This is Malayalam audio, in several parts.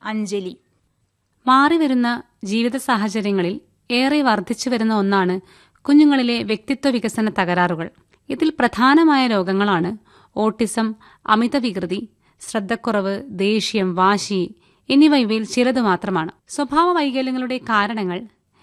അഞ്ജലി മാറിവരുന്ന ജീവിത സാഹചര്യങ്ങളിൽ ഏറെ വർദ്ധിച്ചു വരുന്ന ഒന്നാണ് കുഞ്ഞുങ്ങളിലെ വ്യക്തിത്വ വികസന തകരാറുകൾ ഇതിൽ പ്രധാനമായ രോഗങ്ങളാണ് ഓട്ടിസം അമിത വികൃതി ശ്രദ്ധക്കുറവ് ദേഷ്യം വാശി എന്നിവ ഇവയിൽ ചിലത് മാത്രമാണ് സ്വഭാവ വൈകല്യങ്ങളുടെ കാരണങ്ങൾ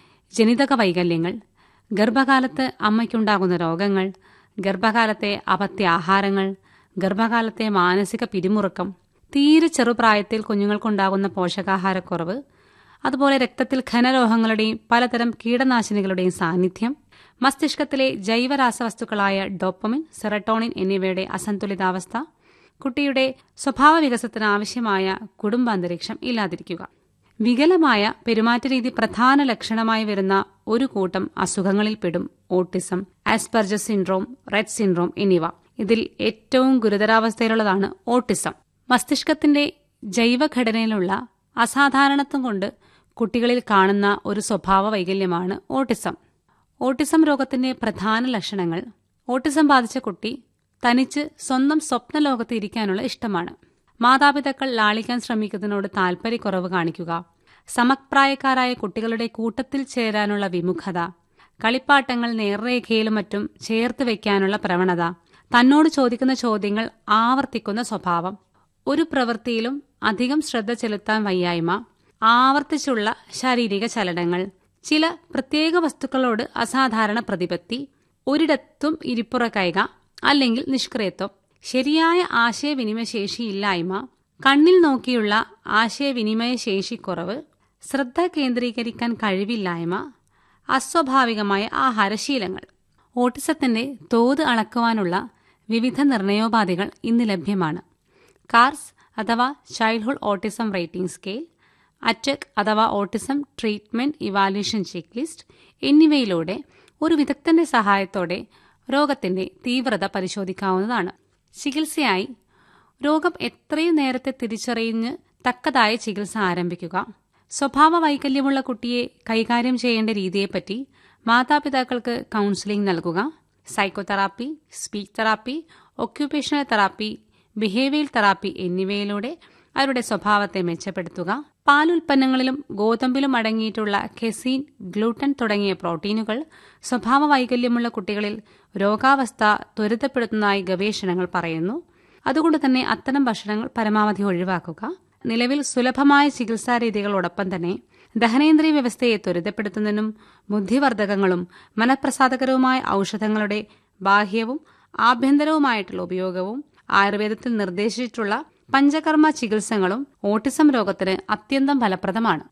ജനിതക വൈകല്യങ്ങൾ ഗർഭകാലത്ത് അമ്മയ്ക്കുണ്ടാകുന്ന രോഗങ്ങൾ ഗർഭകാലത്തെ അപത്യ ആഹാരങ്ങൾ ഗർഭകാലത്തെ മാനസിക പിരിമുറുക്കം തീരെ ചെറുപ്രായത്തിൽ കുഞ്ഞുങ്ങൾക്കുണ്ടാകുന്ന പോഷകാഹാരക്കുറവ് അതുപോലെ രക്തത്തിൽ ഘനലോഹങ്ങളുടെയും പലതരം കീടനാശിനികളുടെയും സാന്നിധ്യം മസ്തിഷ്കത്തിലെ ജൈവരാസവസ്തുക്കളായ ഡോപ്പമിൻ സെറട്ടോണിൻ എന്നിവയുടെ അസന്തുലിതാവസ്ഥ കുട്ടിയുടെ സ്വഭാവ വികസനത്തിന് ആവശ്യമായ കുടുംബാന്തരീക്ഷം ഇല്ലാതിരിക്കുക വികലമായ പെരുമാറ്റരീതി പ്രധാന ലക്ഷണമായി വരുന്ന ഒരു കൂട്ടം അസുഖങ്ങളിൽപ്പെടും autism Asperger's syndrome Rett syndrome എന്നിവ ഇതിൽ ഏറ്റവും ഗുരുതരാവസ്ഥയിലുള്ളതാണ് ഓട്ടിസം മസ്തിഷ്കത്തിന്റെ ജൈവഘടനയിലുള്ള അസാധാരണത്വം കൊണ്ട് കുട്ടികളിൽ കാണുന്ന ഒരു സ്വഭാവ വൈകല്യമാണ് ഓട്ടിസം ഓട്ടിസം രോഗത്തിന്റെ പ്രധാന ലക്ഷണങ്ങൾ ഓട്ടിസം ബാധിച്ച കുട്ടി തനിച്ച് സ്വന്തം സ്വപ്ന ലോകത്ത് ഇരിക്കാനുള്ള ഇഷ്ടമാണ് മാതാപിതാക്കൾ ലാളിക്കാൻ ശ്രമിക്കുന്നതിനോട് താൽപര്യക്കുറവ് കാണിക്കുക സമപ്രായക്കാരായ കുട്ടികളുടെ കൂട്ടത്തിൽ ചേരാനുള്ള വിമുഖത കളിപ്പാട്ടങ്ങൾ നേർരേഖയിലും മറ്റും ചേർത്ത് വെക്കാനുള്ള പ്രവണത തന്നോട് ചോദിക്കുന്ന ചോദ്യങ്ങൾ ആവർത്തിക്കുന്ന സ്വഭാവം ഒരു പ്രവൃത്തിയിലും അധികം ശ്രദ്ധ ചെലുത്താൻ വയ്യായ്മ ആവർത്തിച്ചുള്ള ശാരീരിക ചലനങ്ങൾ ചില പ്രത്യേക വസ്തുക്കളോട് അസാധാരണ പ്രതിപത്തി ഒരിടത്തും ഇരിപ്പുറ കൈക അല്ലെങ്കിൽ നിഷ്ക്രിയത്വം ശരിയായ ആശയവിനിമയ ശേഷിയില്ലായ്മ കണ്ണിൽ നോക്കിയുള്ള ആശയവിനിമയ ശേഷിക്കുറവ് ശ്രദ്ധ കേന്ദ്രീകരിക്കാൻ കഴിവില്ലായ്മ അസ്വാഭാവികമായ ആഹാരശീലങ്ങൾ ഓട്ടിസത്തിന്റെ തോത് അളക്കുവാനുള്ള വിവിധ നിർണയോപാധികൾ ഇന്ന് ലഭ്യമാണ് കാർസ് അഥവാ childhood autism rating scale ATEC അഥവാ autism treatment evaluation checklist എന്നിവയിലൂടെ ഒരു വിദഗ്ധന്റെ സഹായത്തോടെ രോഗത്തിന്റെ തീവ്രത പരിശോധിക്കാവുന്നതാണ് ചികിത്സയായി രോഗം എത്രയും നേരത്തെ തിരിച്ചറിഞ്ഞ് തക്കതായ ചികിത്സ ആരംഭിക്കുക സ്വഭാവ വൈകല്യമുള്ള കുട്ടിയെ കൈകാര്യം ചെയ്യേണ്ട രീതിയെപ്പറ്റി മാതാപിതാക്കൾക്ക് കൌൺസിലിംഗ് നൽകുക psychotherapy speech therapy occupational therapy behaviour therapy എന്നിവയിലൂടെ അവരുടെ സ്വഭാവത്തെ മെച്ചപ്പെടുത്തുക പാലുൽപ്പന്നങ്ങളിലും ഗോതമ്പിലും അടങ്ങിയിട്ടുള്ള കെസീൻ ഗ്ലൂട്ടൻ തുടങ്ങിയ പ്രോട്ടീനുകൾ സ്വഭാവ വൈകല്യമുള്ള കുട്ടികളിൽ രോഗാവസ്ഥ ത്വരിതപ്പെടുത്തുന്നതായി ഗവേഷണങ്ങൾ പറയുന്നു അതുകൊണ്ട് തന്നെ അത്തരം ഭക്ഷണങ്ങൾ പരമാവധി ഒഴിവാക്കുക നിലവിൽ സുലഭമായ ചികിത്സാ രീതികളോടൊപ്പം തന്നെ ദഹനേന്ദ്രിയ വ്യവസ്ഥയെ ത്വരിതപ്പെടുത്തുന്നതിനും ബുദ്ധിവർദ്ധകങ്ങളും മനഃപ്രസാദകരവുമായ ഔഷധങ്ങളുടെ ബാഹ്യവും ആഭ്യന്തരവുമായിട്ടുള്ള ഉപയോഗവും ആയുർവേദത്തിൽ നിർദ്ദേശിച്ചിട്ടുള്ള പഞ്ചകർമ്മ ചികിത്സകളും ഓട്ടിസം രോഗത്തിന് അത്യന്തം ഫലപ്രദമാണ്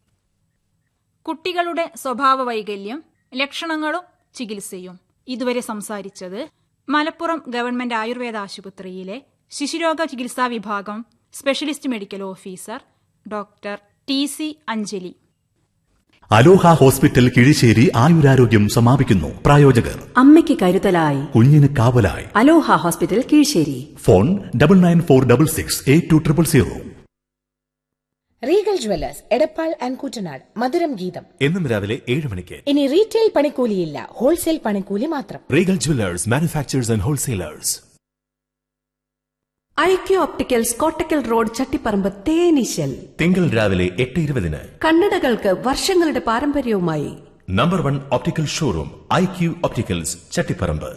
കുട്ടികളുടെ സ്വഭാവ വൈകല്യം ലക്ഷണങ്ങളും ചികിത്സയും ഇതുവരെ സംസാരിച്ചത് മലപ്പുറം ഗവൺമെന്റ് ആയുർവേദ ആശുപത്രിയിലെ ശിശുരോഗ ചികിത്സാ വിഭാഗം specialist medical officer doctor T C Anjali Aloha hospital Kizhisseri Ayurarogyam സമാപിക്കുന്നു പ്രായോജകർ അമ്മയ്ക്ക് കരുതലായി കുഞ്ഞിന് കാവലായി Aloha hospital Keezhisseri phone double nine four double six eight two triple zero Regal jewellers Edappal and Kuttanad Madhuram Geetham എന്നും രാവിലെ ഏഴ് മണിക്ക് ഇനി റീറ്റെയിൽ പണിക്കൂലിയില്ല ഹോൾസെയിൽ പണിക്കൂലി മാത്രം Regal jewellers manufacturers and wholesalers IQ opticals Kottakkal road Chattiparamba തേനീശൽ തിങ്കൾ രാവിലെ എട്ട് ഇരുപതിന് കണ്ണടകൾക്ക് വർഷങ്ങളുടെ പാരമ്പര്യവുമായി number one optical showroom I Q opticals Chattiparamba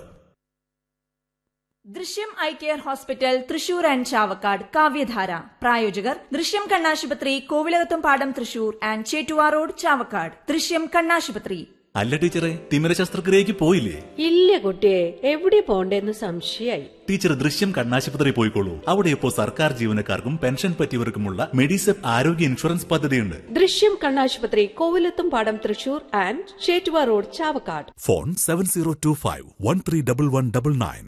Drishyam eye care hospital Thrissur and Chavakkad Kavyadhara പ്രായോജകർ ദൃശ്യം കണ്ണാശുപത്രി കോവിലകത്തും പാടം തൃശൂർ ആൻഡ് ചേറ്റുവാ റോഡ് ചാവക്കാട് ദൃശ്യം കണ്ണാശുപത്രി അല്ല ടീച്ചറെ തിമിര ശസ്ത്രക്രിയക്ക് പോയില്ലേ ഇല്ല കുട്ടിയെ എവിടെ പോണ്ടെന്ന് സംശയായി ടീച്ചർ ദൃശ്യം കണ്ണാശുപത്രി പോയിക്കോളൂ അവിടെ ഇപ്പോൾ സർക്കാർ ജീവനക്കാർക്കും പെൻഷൻ പറ്റിയവർക്കുമുള്ള മെഡിസെപ്പ് ആരോഗ്യ ഇൻഷുറൻസ് പദ്ധതിയുണ്ട് ദൃശ്യം കണ്ണാശുപത്രി Kovilathum Padam Thrissur and Chettuva road Chavakkad phone seven zero two five one three double one double nine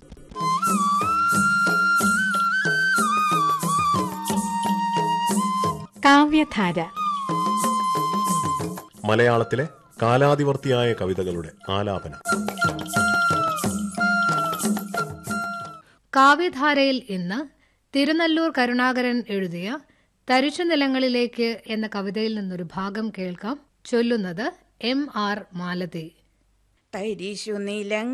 Kavyadhara മലയാളത്തിലെ കാലാതിവർത്തിയായ കവിതകളുടെ ആലാപനം കാവ്യധാരയിൽ ഇന്ന് തിരുനല്ലൂർ കരുണാകരൻ എഴുതിയ തരിശു നിലങ്ങളിലേക്ക് എന്ന കവിതയിൽ നിന്നൊരു ഭാഗം കേൾക്കാം ചൊല്ലുന്നത് എം ആർ മാലതി തരിശു നിലങ്ങൾ